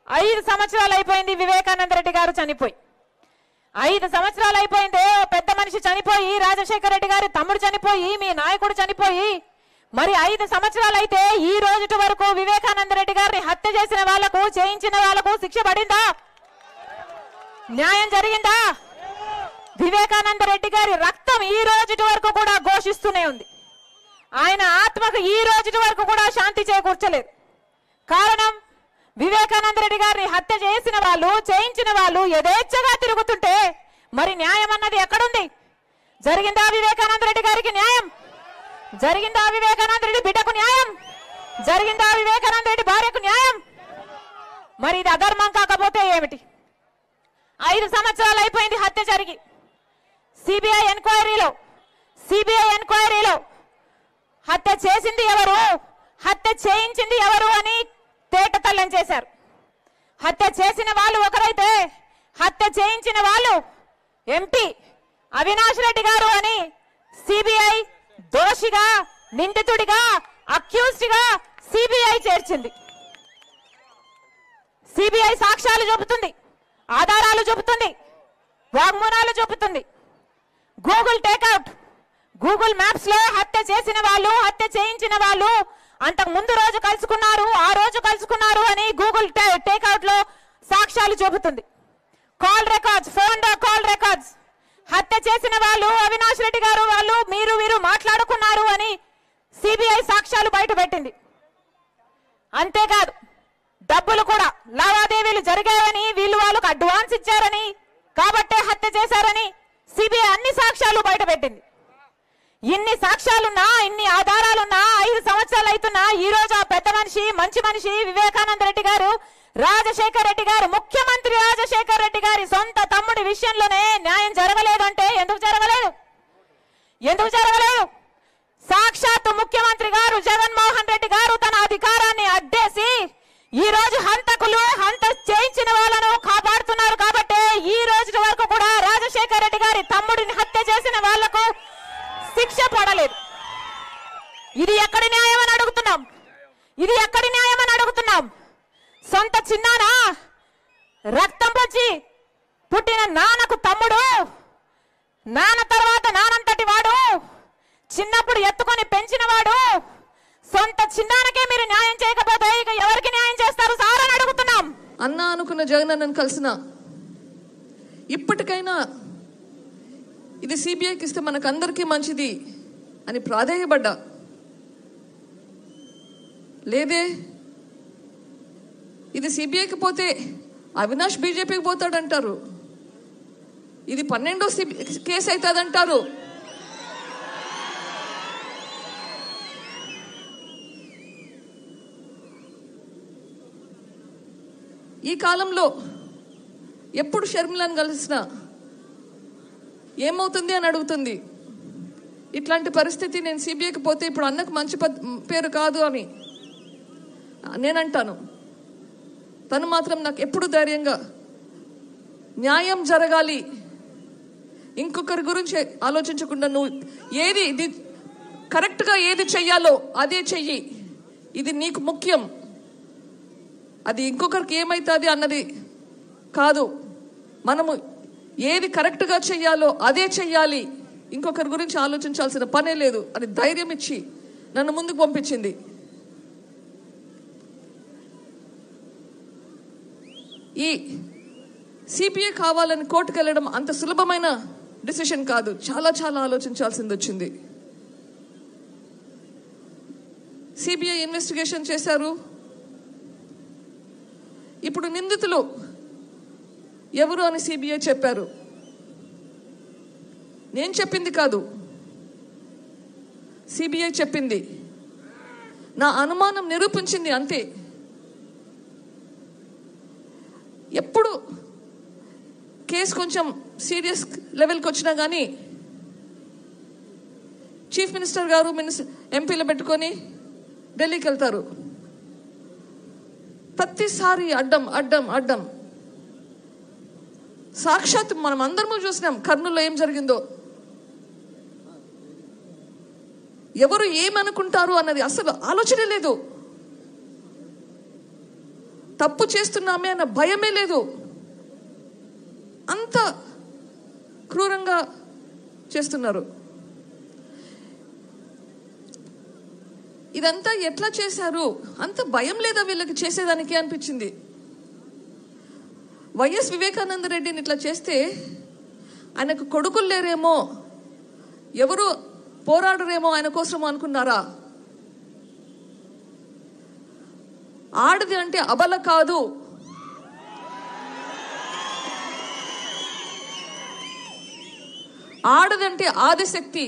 ఐదు సంవత్సరాలు అయిపోయింది వివేకానంద రెడ్డి గారు చనిపోయి ఐదు సంవత్సరాలు అయిపోయిందే ఓ పెద్ద మనిషి చనిపోయి రాజశేఖర రెడ్డి గారి తమ్ముడు చనిపోయి మీ నాయకుడు చనిపోయి మరి ఐదు సంవత్సరాలు అయితే ఈ రోజుటి వరకు వివేకానంద రెడ్డి గారిని హత్య చేసిన వాళ్లకు చేయించిన వాళ్లకు శిక్ష పడిందా న్యాయం జరిగిందా వివేకానంద రెడ్డి గారి రక్తం ఈ రోజుటి వరకు కూడా ఘోషిస్తూనే ఉంది ఆయన ఆత్మకు ఈ రోజుటి వరకు కూడా శాంతి చేకూర్చలేదు కారణం వివేకానంద రెడ్డి గారిని హత్య చేసిన వాళ్ళు చేయించిన వాళ్ళు యథేచ్ఛగా తిరుగుతుంటే మరి న్యాయం అన్నది ఎక్కడుంది జరిగిందా వివేకానంద రెడ్డి గారికి న్యాయం జరిగిందా వివేకానంద రెడ్డి బిడ్డకు న్యాయం జరిగిందా వివేకానంద రెడ్డి భార్యకు న్యాయం మరి ఇది అధర్మం కాకపోతే ఏమిటి ఐదు సంవత్సరాలు అయిపోయింది హత్య జరిగి సిబిఐ ఎంక్వైరీలో సిబిఐ ఎంక్వైరీలో హత్య చేసింది ఎవరు హత్య చేయించింది ఎవరు అని తేటతల్లం చేశారు హత్య చేసిన వాళ్ళు ఒకరైతే హత్య చేయించిన వాళ్ళు ఎంపీ అవినాష్ రెడ్డి గారు అని సిబిఐ దోషిగా నిందితుడిగా అక్యూజ్డ్ గా సిబిఐ చేర్చింది సిబిఐ సాక్ష్యాలు చూపుతుంది ఆధారాలు చూపుతుంది వాగ్మూనాలు చూపుతుంది గూగుల్ టేక్అవుట్ గూగుల్ మ్యాప్స్ లో హత్య చేసిన వాళ్ళు హత్య చేయించిన వాళ్ళు అంతకు ముందు రోజు కలుసుకున్నారు ఆ రోజు కలుసుకున్నారు అని గూగుల్ టేక్అవుట్ లో సాక్ష్యాలు చూపుతుంది call records phone call records హత్య చేసిన వాళ్ళు అవినాష్ రెడ్డి గారు వాళ్ళు మీరు వీరు మాట్లాడుకున్నారు అని సిబిఐ సాక్ష్యాలు బయట పెట్టింది అంతేకాదు డబ్బులు కూడా లావాదేవీలు జరిగాయని వీళ్ళు వాళ్ళకు అడ్వాన్స్ ఇచ్చారని కాబట్టే హత్య చేశారని సిబిఐ అన్ని సాక్ష్యాలు బయట పెట్టింది ఇన్ని సాక్ష్యాలున్నా ఇన్ని ఆధారాలున్నా ఐదు సంవత్సరాలు అవుతున్నా ఈ రోజు ఆ పెద్ద మనిషి మంచి మనిషి వివేకానంద రెడ్డి గారు రాజశేఖర్ రెడ్డి గారు ముఖ్యమంత్రి రాజశేఖర్ రెడ్డి గారి సొంత తమ్ముడి విషయంలోనే న్యాయం జరగలేదంటే ఎందుకు జరగలేదు ఎందుకు జరగలేదు సాక్షాత్తు ముఖ్యమంత్రి గారు జగన్మోహన్ రెడ్డి గారు తన అధికారాన్ని అడ్డేసి ఈ రోజు హంతకులు హంత చేయించిన వాళ్ళను కాపాడుతున్నారు కాబట్టి ఈ రోజు వరకు కూడా రాజశేఖర్ రెడ్డి గారి తమ్ముడిని హత్య చేసిన వాళ్లకు శిక్ష పడలేదు ఇది ఎక్కడి న్యాయం అని అడుగుతున్నాం ఇది ఎక్కడి న్యాయం అని అడుగుతున్నాం సొంత చిన్నానా రక్తం పంచి పుట్టిన నాన్నకు తమ్ముడు నాన్న తర్వాత నానంతటి వాడు చిన్నప్పుడు ఎత్తుకొని పెంచినవాడు సొంత చిన్నానకే మీరు న్యాయం చేయకపోతే ఇక ఎవరికి న్యాయం చేస్తారు సార్ అని అడుగుతున్నాం అన్న అనుకున్న జగన్ అన్నను కలిసిన ఇప్పటికైనా ఇది సిబిఐకి ఇస్తే మనకు అందరికీ మంచిది అని ప్రాధేయపడ్డా లేదే ఇది సిబిఐకి పోతే అవినాష్ బీజేపీకి పోతాడంటారు ఇది పన్నెండో సిబి కేసు అవుతుందంటారు ఈ కాలంలో ఎప్పుడు షర్మిలను కలిసినా ఏమవుతుంది అని అడుగుతుంది ఇట్లాంటి పరిస్థితి నేను సిబిఐకి పోతే ఇప్పుడు అన్నకు మంచి పద్- పేరు కాదు అని నేనంటాను తను మాత్రం నాకు ఎప్పుడు ధైర్యంగా న్యాయం జరగాలి ఇంకొకరి గురించి ఆలోచించకుండా నువ్వు ఏది ఇది కరెక్ట్గా ఏది చెయ్యాలో అదే చెయ్యి ఇది నీకు ముఖ్యం అది ఇంకొకరికి ఏమవుతుంది అన్నది కాదు మనము ఏది కరెక్ట్గా చెయ్యాలో అదే చెయ్యాలి ఇంకొకరి గురించి ఆలోచించాల్సిన పనే లేదు అని ధైర్యం ఇచ్చి నన్ను ముందుకు పంపించింది ఈ సిపిఐ కావాలని కోర్టుకు వెళ్ళడం అంత సులభమైన డిసిషన్ కాదు చాలా చాలా ఆలోచించాల్సింది వచ్చింది సిబిఐ ఇన్వెస్టిగేషన్ చేశారు ఇప్పుడు నిందితులు ఎవరు అని సిబిఐ చెప్పారు నేను చెప్పింది కాదు సిబిఐ చెప్పింది నా అనుమానం నిరూపించింది అంతే ఎప్పుడు కేసు కొంచెం సీరియస్ లెవెల్కి వచ్చినా కానీ చీఫ్ మినిస్టర్ గారు మినిస్టర్ ఎంపీలు పెట్టుకొని ఢిల్లీకి వెళ్తారు ప్రతిసారి అడ్డం అడ్డం అడ్డం సాక్షాత్ మనం అందరము చూసినాం కర్నూలులో ఏం జరిగిందో ఎవరు ఏమనుకుంటారు అన్నది అసలు ఆలోచనే లేదు తప్పు చేస్తున్నామే అన్న భయమే లేదు అంత క్రూరంగా చేస్తున్నారు ఇదంతా ఎట్లా చేశారు అంత భయం లేదా వీళ్ళకి చేసేదానికి అనిపించింది వైఎస్ వివేకానంద రెడ్డిని ఇట్లా చేస్తే ఆయనకు కొడుకులు లేరేమో ఎవరు పోరాడరేమో ఆయన కోసం అనుకున్నారా ఆడది అంటే అబల కాదు ఆడదంటే ఆదిశక్తి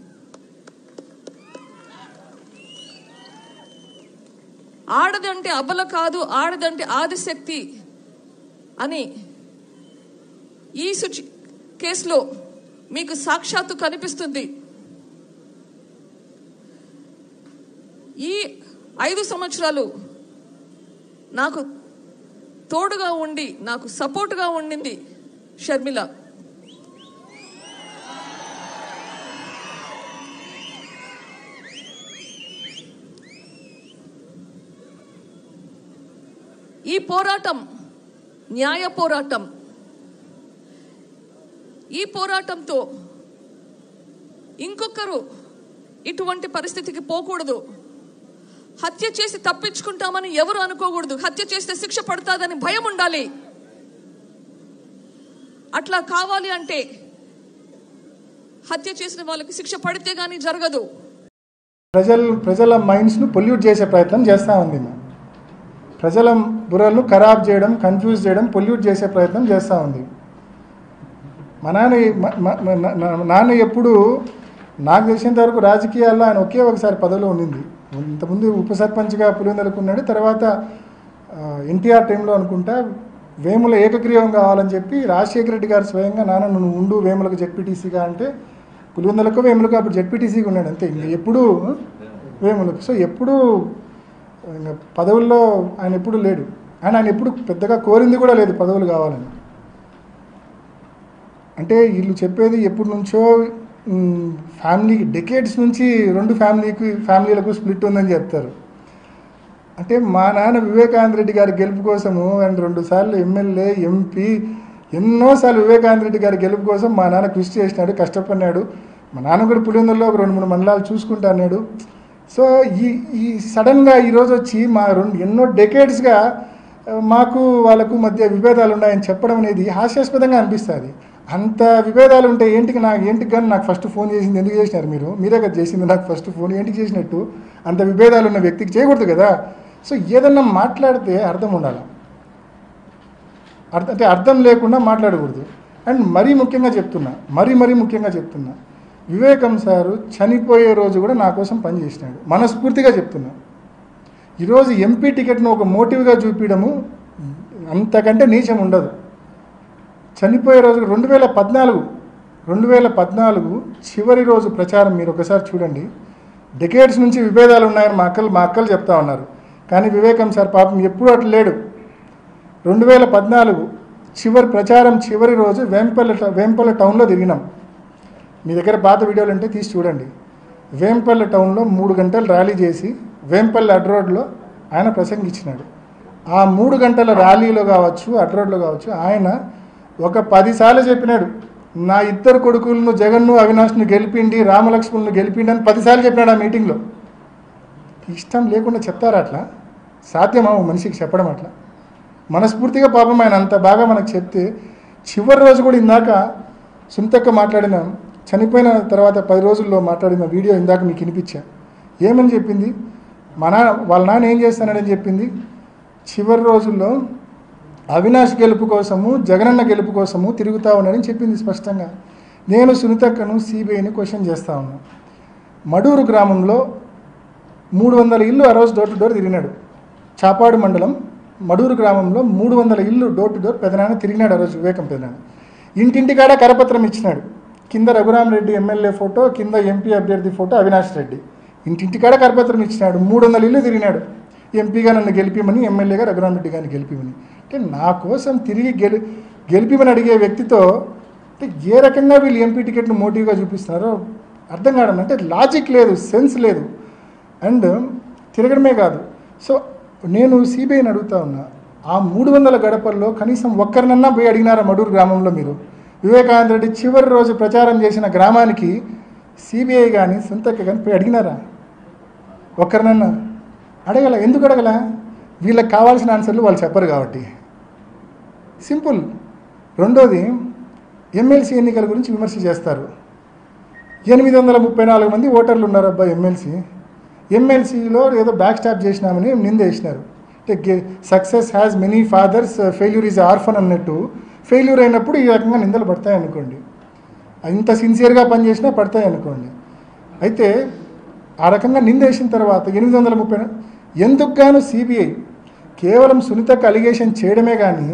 ఆడదంటే అబల కాదు ఆడదంటే ఆదిశక్తి అని ఈ సుచి కేసులో మీకు సాక్షాత్తు కనిపిస్తుంది ఈ ఐదు సంవత్సరాలు నాకు తోడుగా ఉండి నాకు సపోర్ట్గా ఉండింది షర్మిల ఈ పోరాటం న్యాయ పోరాటం ఈ పోరాటంతో ఇంకొకరు ఇటువంటి పరిస్థితికి పోకూడదు హత్య చేసి తప్పించుకుంటామని ఎవరు అనుకోకూడదు హత్య చేస్తే శిక్ష పడుతుందని భయం ఉండాలి అట్లా కావాలి అంటే హత్య చేసిన వాళ్ళకి శిక్ష పడితే గానీ జరగదు ప్రజల ప్రజల మైండ్స్ను పొల్యూట్ చేసే ప్రయత్నం చేస్తూ ఉంది ఈమె. ప్రజల బుర్రలను ఖరాబ్ చేయడం కన్ఫ్యూజ్ చేయడం పొల్యూట్ చేసే ప్రయత్నం చేస్తూ ఉంది మా నాన్న మ- మ- మ- నా- నా- నాన్న ఎప్పుడు నాకు తెలిసినంత వరకు రాజకీయాల్లో ఆయన ఒకే ఒకసారి పదవిలో ఉండింది ఇంతకుముందు ఉప సర్పంచ్గా పులివెందులకు ఉన్నాడు తర్వాత ఎన్టీఆర్ టైంలో అనుకుంటా వేముల ఏకగ్రీవం కావాలని చెప్పి రాజశేఖర రెడ్డి గారు స్వయంగా నాన్న నువ్వు ఉండు వేములకు జెడ్పీటీసీగా అంటే పులివెందులకు వేములకు అప్పుడు జెడ్పీటీసీగా ఉన్నాడు అంతే ఇంక ఎప్పుడు వేములకు సో ఎప్పుడు ఇంకా పదవుల్లో ఆయన ఎప్పుడు లేడు ఆయన ఆయన ఎప్పుడు పెద్దగా కోరింది కూడా లేదు పదవులు కావాలని అంటే వీళ్ళు చెప్పేది ఎప్పటి నుంచో మ్, ఫ్యామిలీకి డెకేడ్స్ నుంచి రెండు ఫ్యామిలీకి ఫ్యామిలీలకు స్ప్లిట్ ఉందని చెప్తారు అంటే మా నాన్న వివేకానంద రెడ్డి గారి గెలుపు కోసము ఆయన రెండు సార్లు ఎమ్మెల్యే ఎంపీ ఎన్నోసార్లు వివేకానంద రెడ్డి గారి గెలుపు కోసం మా నాన్న కృషి చేసినాడు కష్టపడినాడు మా నాన్న కూడా పులివెందుల్లో ఒక రెండు మూడు మండలాలు చూసుకుంటా అన్నాడు సో ఈ ఈ సడన్గా ఈరోజు వచ్చి మా రెండు ఎన్నో డెకేడ్స్గా మాకు వాళ్ళకు మధ్య విభేదాలు ఉన్నాయని చెప్పడం అనేది హాస్యాస్పదంగా అనిపిస్తుంది అంత విభేదాలు ఉంటే ఏంటికి నాకు ఏంటికి కానీ నాకు ఫస్ట్ ఫోన్ చేసింది ఎందుకు చేసినారు మీరు మీరే కదా చేసింది నాకు ఫస్ట్ ఫోన్ ఏంటికి చేసినట్టు అంత విభేదాలు ఉన్న వ్యక్తికి చేయకూడదు కదా సో ఏదన్నా మాట్లాడితే అర్థం ఉండాలి అర్థం అంటే అర్థం లేకుండా మాట్లాడకూడదు అండ్ మరీ ముఖ్యంగా చెప్తున్నా మరీ మరీ ముఖ్యంగా చెప్తున్నా వివేకం సారు చనిపోయే రోజు కూడా నా కోసం పనిచేసినాడు మనస్ఫూర్తిగా చెప్తున్నా ఈరోజు ఎంపీ టికెట్ను ఒక మోటివ్గా చూపించడము అంతకంటే నీచం ఉండదు చనిపోయే రోజు రెండు వేల పద్నాలుగు రెండు వేల పద్నాలుగు చివరి రోజు ప్రచారం మీరు ఒకసారి చూడండి డెకేడ్స్ నుంచి విభేదాలు ఉన్నాయని మా అక్కలు మా అక్కలు చెప్తా ఉన్నారు కానీ వివేకం సార్ పాపం ఎప్పుడూ అట్లా లేడు రెండు వేల పద్నాలుగు చివరి ప్రచారం చివరి రోజు వేంపల్లి ట- వేంపల్లి టౌన్లో తిరిగినాం మీ దగ్గర పాత వీడియోలు ఉంటే తీసి చూడండి వేంపల్లి టౌన్లో మూడు గంటలు ర్యాలీ చేసి వేంపల్లి అడ్ రోడ్లో ఆయన ప్రసంగించినాడు ఆ మూడు గంటల ర్యాలీలో కావచ్చు అడ్ రోడ్లో కావచ్చు ఆయన ఒక పదిసార్లు చెప్పినాడు నా ఇద్దరు కొడుకులను జగన్ను అవినాష్ను గెలిపిండి రామలక్ష్మణ్ను గెలిపిండి అని పదిసార్లు చెప్పినాడు ఆ మీటింగ్లో ఇష్టం లేకుండా చెప్తారా అట్లా సాధ్యమా ఓ మనిషికి చెప్పడం అట్లా మనస్ఫూర్తిగా పాపం ఆయన అంత బాగా మనకు చెప్తే చివరి రోజు కూడా ఇందాక సుంతక్క మాట్లాడిన చనిపోయిన తర్వాత పది రోజుల్లో మాట్లాడిన వీడియో ఇందాక మీకు వినిపించా ఏమని చెప్పింది మా నాన్న వాళ్ళ నాన్న ఏం చేస్తానని చెప్పింది చివరి రోజుల్లో అవినాష్ గెలుపు కోసము జగనన్న గెలుపు కోసము తిరుగుతా ఉన్నాడని చెప్పింది స్పష్టంగా నేను సునీతక్కను సిబిఐని క్వశ్చన్ చేస్తా ఉన్నా మడూరు గ్రామంలో మూడు వందల ఇల్లు ఆ రోజు డోర్ టు డోర్ తిరిగినాడు చాపాడు మండలం మడూరు గ్రామంలో మూడు వందల ఇల్లు డోర్ టు డోర్ పెదనాన్న తిరిగినాడు ఆ రోజు వివేకం పెదనాన్న ఇంటింటికాడ కరపత్రం ఇచ్చినాడు కింద రఘురామరెడ్డి ఎమ్మెల్యే ఫోటో కింద ఎంపీ అభ్యర్థి ఫోటో అవినాష్ రెడ్డి ఇంటింటికాడ కరపత్రం ఇచ్చినాడు మూడు వందల ఇల్లు తిరిగినాడు ఎంపీగా నన్ను గెలిపిమని ఎమ్మెల్యేగా రఘురామరెడ్డి గారిని గెలిపిమని అంటే నా కోసం తిరిగి గెలి గెలిపిమని అడిగే వ్యక్తితో అంటే ఏ రకంగా వీళ్ళు ఎంపీ టికెట్ను మోటివ్గా చూపిస్తున్నారో అర్థం కావడం అంటే లాజిక్ లేదు సెన్స్ లేదు అండ్ తిరగడమే కాదు సో నేను సిబిఐని అడుగుతా ఉన్నా ఆ మూడు వందల గడపల్లో కనీసం ఒక్కరినన్నా పోయి అడిగినారా మడూరు గ్రామంలో మీరు వివేకానంద రెడ్డి చివరి రోజు ప్రచారం చేసిన గ్రామానికి సిబిఐ కానీ సొంతక్క కానీ పోయి అడిగినారా ఒక్కరినన్నా అడగల ఎందుకు అడగల వీళ్ళకి కావాల్సిన ఆన్సర్లు వాళ్ళు చెప్పరు కాబట్టి సింపుల్ రెండోది ఎమ్మెల్సీ ఎన్నికల గురించి విమర్శ చేస్తారు ఎనిమిది వందల ముప్పై నాలుగు మంది ఓటర్లు ఉన్నారు అబ్బా ఎమ్మెల్సీ ఎమ్మెల్సీలో ఏదో బ్యాక్ స్టాప్ చేసినామని నిందేసినారు అంటే success has many fathers failure is orphan అన్నట్టు ఫెయిల్యూర్ అయినప్పుడు ఈ రకంగా నిందలు పడతాయి అనుకోండి ఇంత సిన్సియర్గా పనిచేసినా పడతాయి అనుకోండి అయితే ఆ రకంగా నిందేసిన తర్వాత ఎనిమిది వందల ముప్పై ఎందుకు గాను సిబిఐ కేవలం సునీతకు అలిగేషన్ చేయడమే కానీ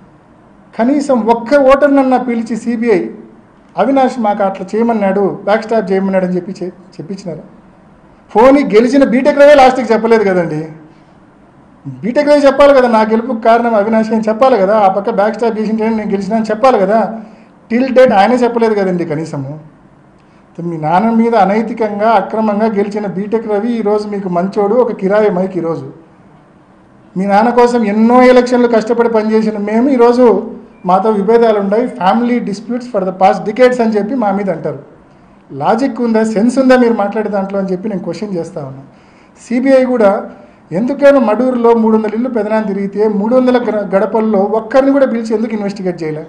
కనీసం ఒక్క ఓటర్నన్నా పిలిచి సిబిఐ అవినాష్ మాకు అట్లా చేయమన్నాడు బ్యాక్ స్టాప్ చేయమన్నాడు అని చెప్పి చె- చెప్పించినారు ఫోన్ గెలిచిన బీటెక్ రవే లాస్ట్కి చెప్పలేదు కదండి బీటెక్ రవి చెప్పాలి కదా నా గెలుపుకు కారణం అవినాష్ అని చెప్పాలి కదా ఆ పక్క బ్యాక్ స్టాప్ చేసింటే నేను గెలిచినా అని చెప్పాలి కదా టిల్ డేట్ ఆయనే చెప్పలేదు కదండి కనీసము మీ నాన్న మీద అనైతికంగా అక్రమంగా గెలిచిన బీటెక్ రవి ఈరోజు మీకు మంచోడు ఒక కిరాయి మైక్ ఈరోజు మీ నాన్న కోసం ఎన్నో ఎలక్షన్లు కష్టపడి పనిచేసిన మేము ఈరోజు మాతో విభేదాలు ఉన్నాయి family disputes for the past decades అని చెప్పి మా మీద అంటారు లాజిక్ ఉందా సెన్స్ ఉందా మీరు మాట్లాడే దాంట్లో అని చెప్పి నేను క్వశ్చన్ చేస్తా ఉన్నా సిబిఐ కూడా ఎందుకైనా మడూరులో మూడు వందల ఇల్లు పెదనాన్ని తిరిగితే మూడు వందల గడ- గడపల్లో ఒక్కరిని కూడా పిలిచి ఎందుకు ఇన్వెస్టిగేట్ చేయలే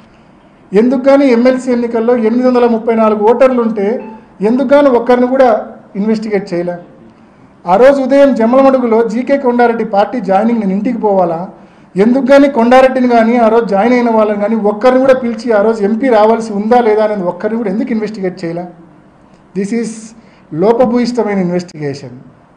ఎందుకు కానీ ఎమ్మెల్సీ ఎన్నికల్లో ఎనిమిది వందల ముప్పై నాలుగు ఓటర్లు ఉంటే ఎందుకు కానీ ఒక్కరిని కూడా ఇన్వెస్టిగేట్ చేయలే ఆ రోజు ఉదయం జమ్మలమడుగులో జీకే కొండారెడ్డి పార్టీ జాయినింగ్ నేను ఇంటికి పోవాలా ఎందుకు కానీ కొండారెడ్డిని కానీ ఆ రోజు జాయిన్ అయిన వాళ్ళని కానీ ఒక్కరిని కూడా పిలిచి ఆ రోజు ఎంపీ రావాల్సి ఉందా లేదా అనేది ఒక్కరిని కూడా ఎందుకు ఇన్వెస్టిగేట్ చేయలే దిస్ ఈస్ లోపభూయిష్టమైన ఇన్వెస్టిగేషన్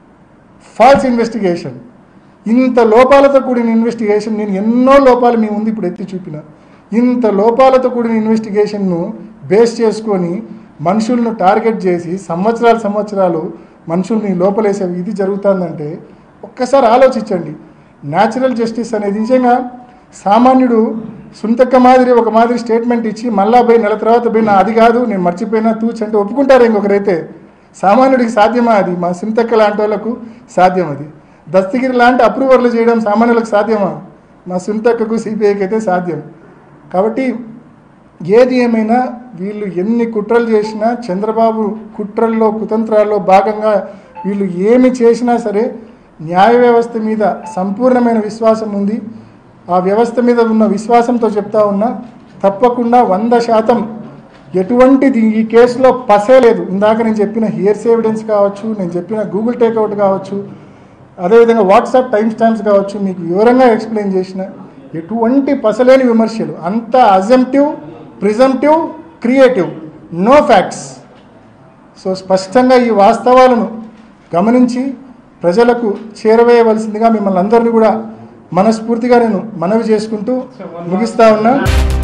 ఫాల్స్ ఇన్వెస్టిగేషన్ ఇంత లోపాలతో కూడిన ఇన్వెస్టిగేషన్ నేను ఎన్నో లోపాలు మీ ముందు ఇప్పుడు ఎత్తి చూపిన ఇంత లోపాలతో కూడిన ఇన్వెస్టిగేషన్ను బేస్ చేసుకొని మనుషులను టార్గెట్ చేసి సంవత్సరాలు సంవత్సరాలు మనుషుల్ని లోపలేసే ఇది జరుగుతుందంటే ఒక్కసారి ఆలోచించండి న్యాచురల్ జస్టిస్ అనేది నిజంగా సామాన్యుడు సుంతక్క మాదిరి ఒక మాదిరి స్టేట్మెంట్ ఇచ్చి మళ్ళా పోయి నెల తర్వాత పోయి నా అది కాదు నేను మర్చిపోయినా తూచి అంటే ఒప్పుకుంటారు ఇంకొకరైతే సామాన్యుడికి సాధ్యమా అది మా సుంతక్క లాంటి వాళ్ళకు సాధ్యం అది దస్తగిరి లాంటి అప్రూవర్లు చేయడం సామాన్యులకు సాధ్యమా మా సుంతక్కకు సిపిఐకి అయితే సాధ్యం కాబట్టి ఏది ఏమైనా వీళ్ళు ఎన్ని కుట్రలు చేసినా చంద్రబాబు కుట్రల్లో కుతంత్రాల్లో భాగంగా వీళ్ళు ఏమి చేసినా సరే న్యాయ వ్యవస్థ మీద సంపూర్ణమైన విశ్వాసం ఉంది ఆ వ్యవస్థ మీద ఉన్న విశ్వాసంతో చెప్తా ఉన్నా తప్పకుండా వంద శాతం ఎటువంటిది ఈ కేసులో పసే లేదు ఇందాక నేను చెప్పిన హియర్స్ ఎవిడెన్స్ కావచ్చు నేను చెప్పిన గూగుల్ టేక్అవుట్ కావచ్చు అదేవిధంగా వాట్సాప్ టైం స్టాంప్స్ కావచ్చు మీకు వివరంగా ఎక్స్ప్లెయిన్ చేసిన ఎటువంటి పసలేని విమర్శలు అంత assumptive presumptive creative no facts so స్పష్టంగా ఈ వాస్తవాలను గమనించి ప్రజలకు చేరవేయవలసిందిగా మిమ్మల్ని అందరినీ కూడా మనస్ఫూర్తిగా నేను మనవి చేసుకుంటూ ముగిస్తా ఉన్నా